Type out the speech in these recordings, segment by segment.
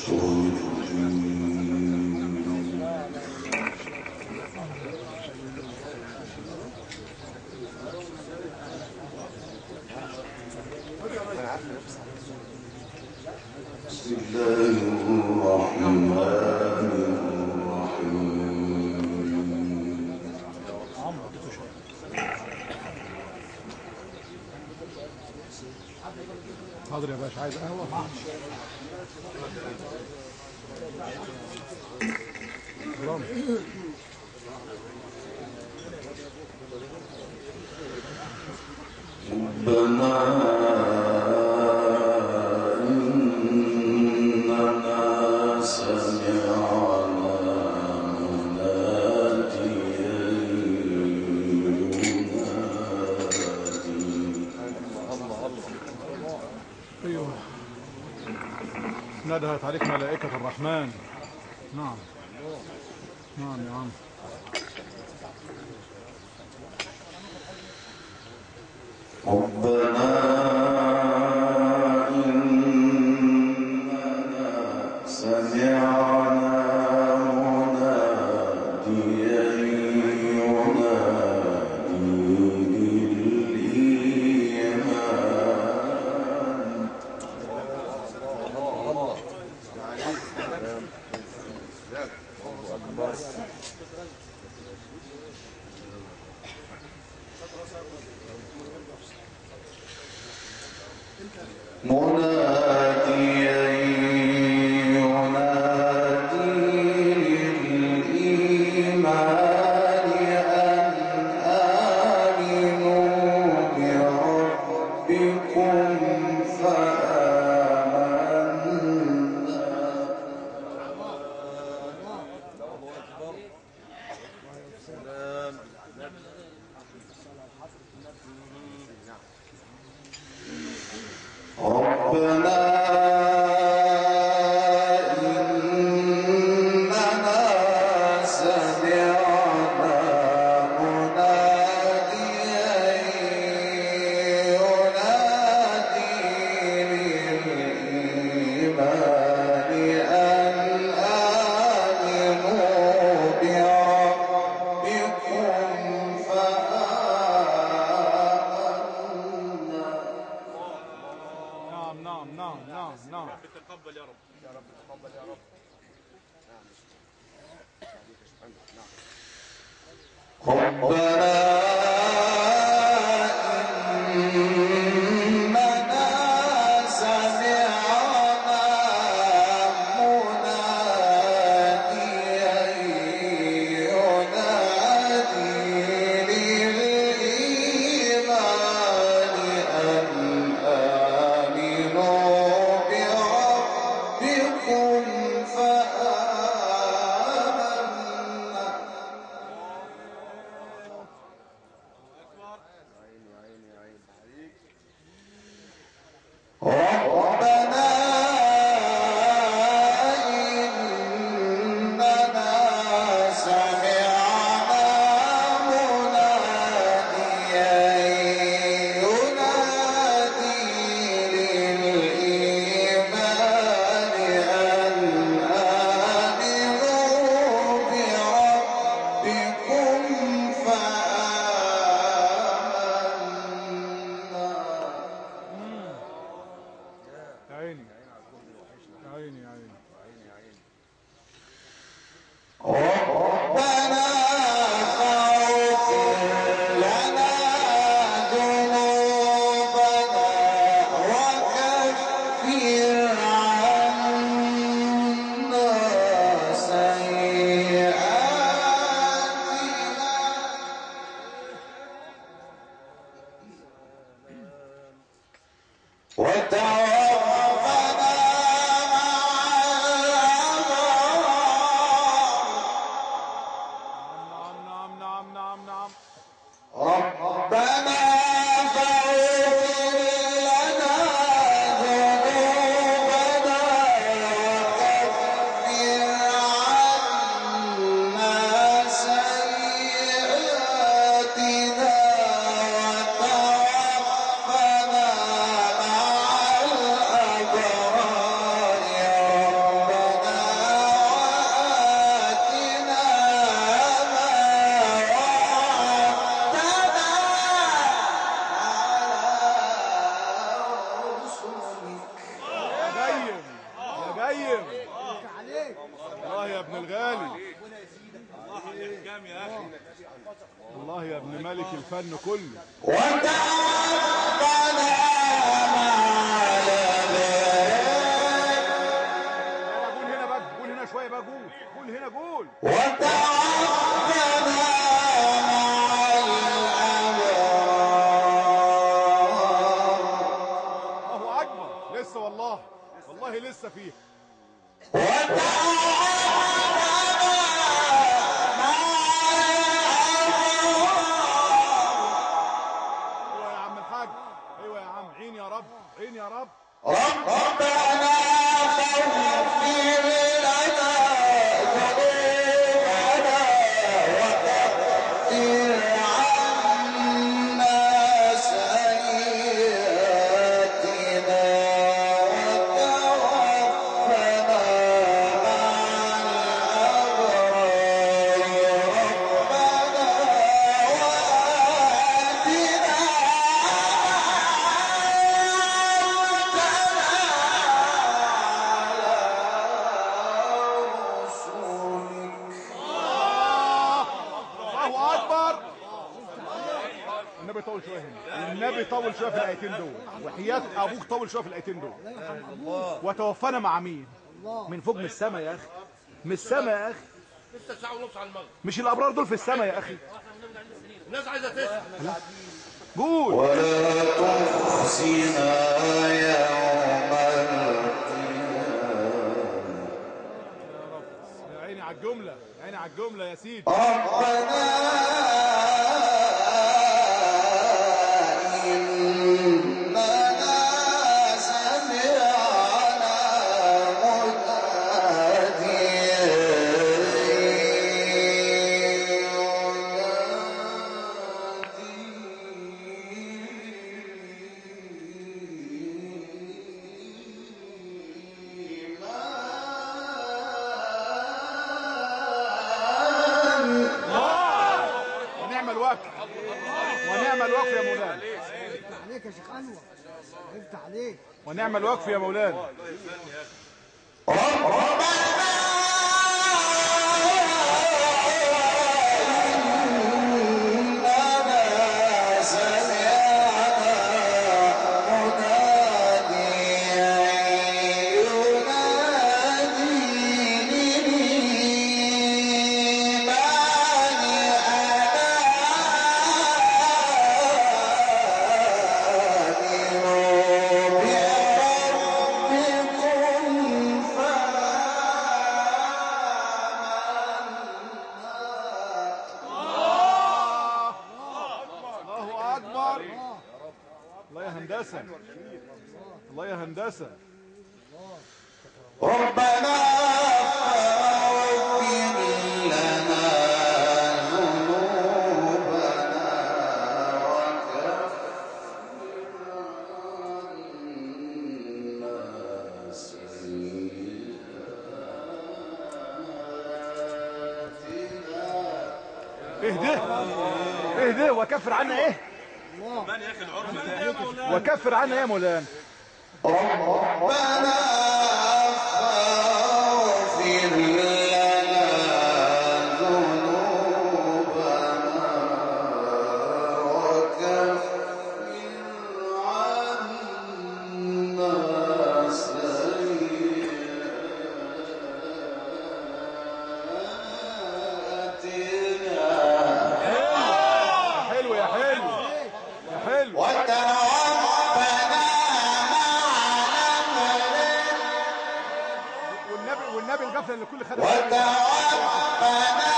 الشيطان الرجيم بسم الله الرحمن الرحيم حاضر يا باشا عايز قهوه برام. ربنا إننا سمعنا مناديا ينادي ايوه ندهت عليك ملائكة الرحمن نعم نعم يا عم ربنا إننا سمعنا مناديا ينادي للإيمان مناديا ينادي للإيمان أن آمنوا بربكم فآمنا ربنا إننا سمعنا مناديا ينادي للإيمان أن آمنوا بربكم فآمنا نعم نعم نعم نعم نعم تقبل يا رب يا رب تقبل يا رب ربنا إننا سمعنا مناديا ينادي للإيمان أن آمنوا بربكم فآمنا ربنا إننا سمعنا مناديا ينادي للإيمان أن آمنوا بربكم فآمنا يا عيني يا عيني يا عيني ربنا فاغفر لنا ذنوبنا وكفر عنا سيئاتنا وتوفنا مع نايم الله يا ابن الغالي الله على الاحكام يا اخي الله يا ابن ملك الفن كله وتوفنا مع قول هنا بقى قول هنا شويه بقى قول قول هنا قول وتوفنا مع الله اكبر لسه والله والله لسه فيه ايوه يا عم الحاج ايوه يا عم عين يا رب عين يا رب ربنا فاغفر لنا ذنوبنا وكفر عنا سيئاتنا وتوفنا مع الأبرار ربنا الله اكبر النبي طول شويه هنا النبي طول شويه في الايتين دول وحياه ابوك طول شويه في الايتين دول وتوفانا مع مين من فوق من السماء يا اخي من السماء يا اخي لسه ساعه ونص على المغرب مش الابرار دول في السماء يا اخي الناس عايزه تسمع قول ولا تخزنا يوم يا عيني على الجمله يا عيني على الجمله يا سيدي ربنا إننا سمعنا ونعم الوقف ونعم الوقف يا مولانا عليك يا شيخ انور افتح عليك ونعم الوقف يا مولانا إننا سمعنا مناديا ينادي للإيمان أن آمنوا بربكم الله اكبر الله يا هندسه الله يا هندسه ربنا فاغفر لنا ذنوبنا وكفر اهدى اهدى وكفر عنا ايه من يا اخي العرف ده وكفر عنا يا مولانا ربنا فاغفر لنا ذنوبنا وكفر عنا سيئاتنا حلو يا حلو يا حلو وتوفنا مع والنبي والنبي الغفله اللي كل خدم وتوفنا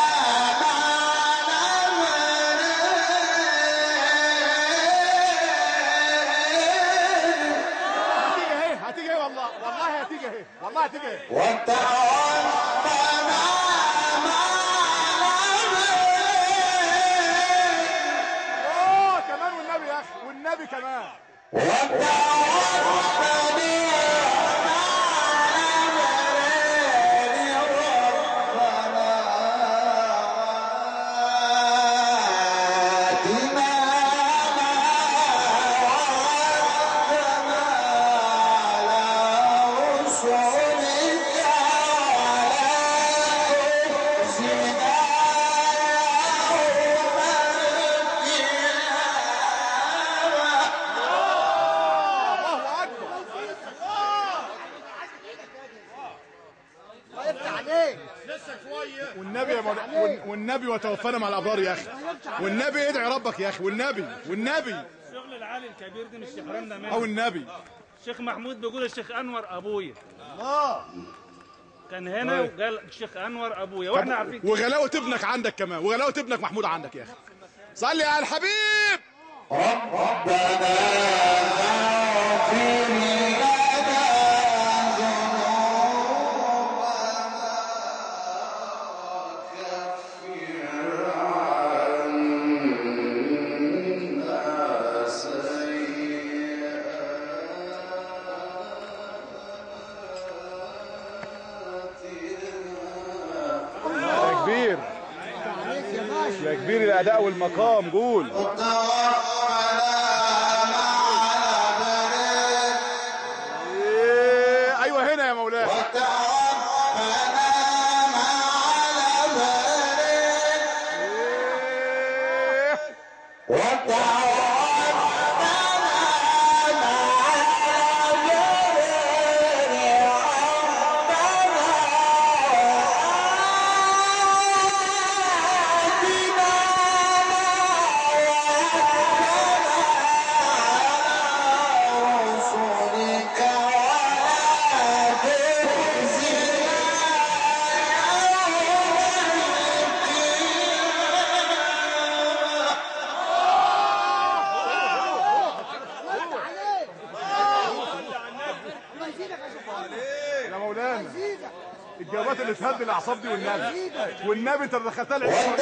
هتيجي اهي هتيجي اهي والله والله هتيجي اهي والله هتيجي اهي وتوفنا اوه كمان والنبي يا اخي والنبي كمان رسلك يفتح عليك لسه شويه والنبي يا مولانا وال- والنبي وتوفانا مع الابرار يا اخي والنبي ادعي ربك يا اخي والنبي والنبي الشغل العالي الكبير ده مش يحرمنا او منه النبي الشيخ محمود بيقول الشيخ انور ابويا كان هنا وقال الشيخ انور ابويا واحنا عارفين وغلاوه ابنك عندك كمان وغلاوه ابنك محمود عندك يا اخي صلي على الحبيب يا كبير عليك يا باشا يا كبير الاداء والمقام قول إيه، ايوه هنا يا مولانا إيه. عليك الله يزيدك يا شيخ يا مولانا يزيدك الجوابات اللي تهدي الاعصاب دي والنبي والنبي انت اللي دخلتها العيش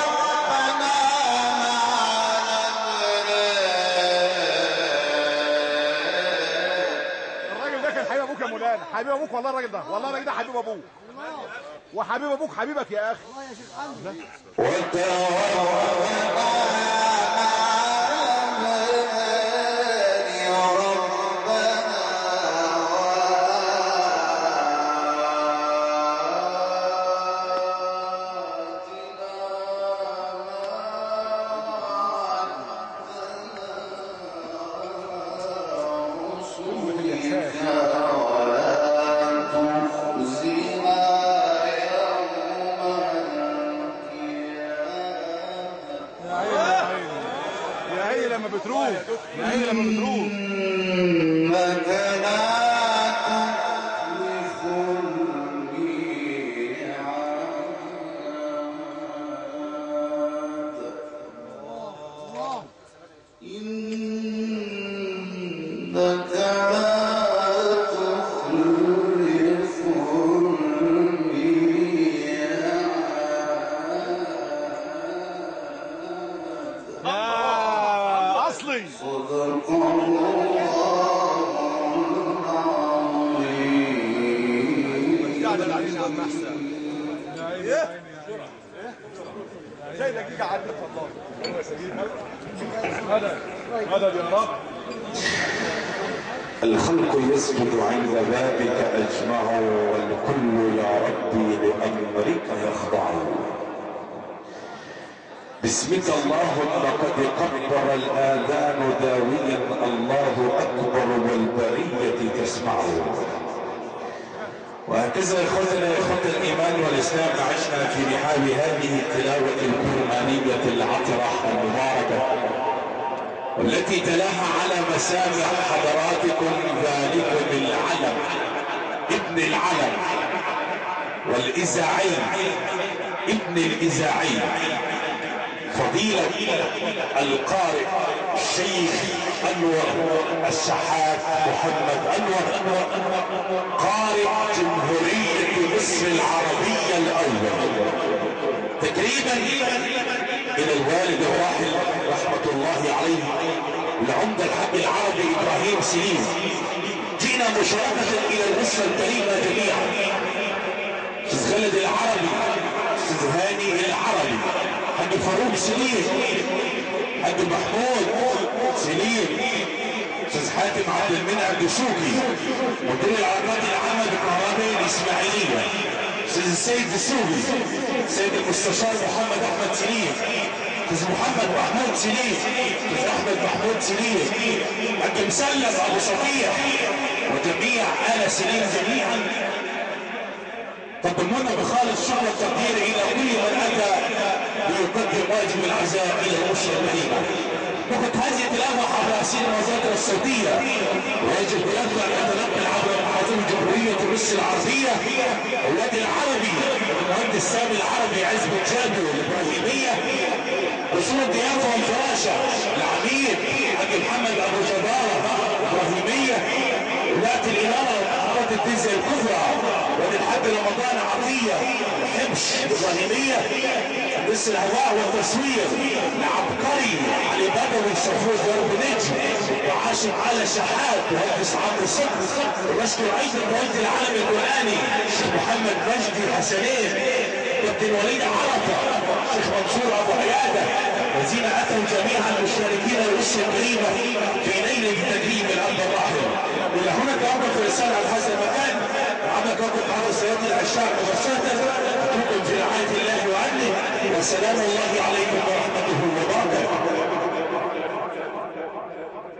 الراجل ده كان حبيب ابوك يا مولانا حبيب ابوك والله الراجل ده والله الراجل ده حبيب ابوك وحبيب ابوك حبيبك يا اخي الله يا شيخ انور يا عيني لما بتروح يا عيني لما بتروح الله يا اصلي قاعد علينا عم احسن جاي دقيقة عندك والله مدد يا رب الخلق يسجد عند بابك اجمع والكل يا ربي لامرك يخضع باسمك اللهم قد كبر الاذان داويا الله اكبر والبريه تسمعه وهكذا اخوتنا اخوه الايمان والاسلام عشنا في رحاب هذه التلاوه القرانيه العطره المباركه والتي تلاها على مسامع حضراتكم ذلكم العلم ابن العلم والإذاعي ابن الإذاعي فضيلة القارئ الشيخ أنور الشحات محمد أنور قارئ جمهورية مصر العربية الأول تقريبا الى الوالد الراحل رحمة الله عليه العمدة الحق العربي ابراهيم سليم جئنا مشاركة الى الاسرة الكريمة جميعا استاذ خالد العربي استاذ هاني العربي حق فاروق سليم حق محمود سليم استاذ حاتم عبد المنعم دسوقي مدير العلاقات العامة بالكهرباء الاسماعيلية استاذ السيد دسوقي سيد المستشار محمد احمد سليم استاذ محمد محمود سليم استاذ احمد محمود سليم حق مسلم ابو صفيح وجميع ال سليم جميعا تضمنا بخالص شكر التقدير الى كل من اتى ليقدم واجب العزاء الى الاسره الكريمه. وقد هذه التلاوه عبر اسئله المصادر الصوتيه ويجب بلغها ان يتنقل عبر محاضر جمهوريه مصر العربيه اولاد العربي المهندس سامي العربي عز بن جابر الابراهيميه وصول ضيافه والفراشه العميد حاج محمد ابو جباره ابراهيميه ولاة الإمارة ومحافظة الدزة الكبرى وللحد رمضان عطية حبش إبراهيمية بس الهواء والتصوير العبقري علي بدوي صفوف درب نجم وعاشم على شحات مهندس عمرو صقر وبشكر أيضا مهندس العالم القرآني الشيخ محمد مجدي حسنين كابتن وليد عرفة الشيخ منصور أبو عيادة الذين أتوا جميعا مشاركين الأسرة الكريمة في ليلة التكريم الأب الراحل إلى هنا توقف رسالة على هذا المكان عندك وقت هذا سيدي العشاق مباشرة أترككم في رعاية الله وأمنه وسلام الله عليكم ورحمته وبركاته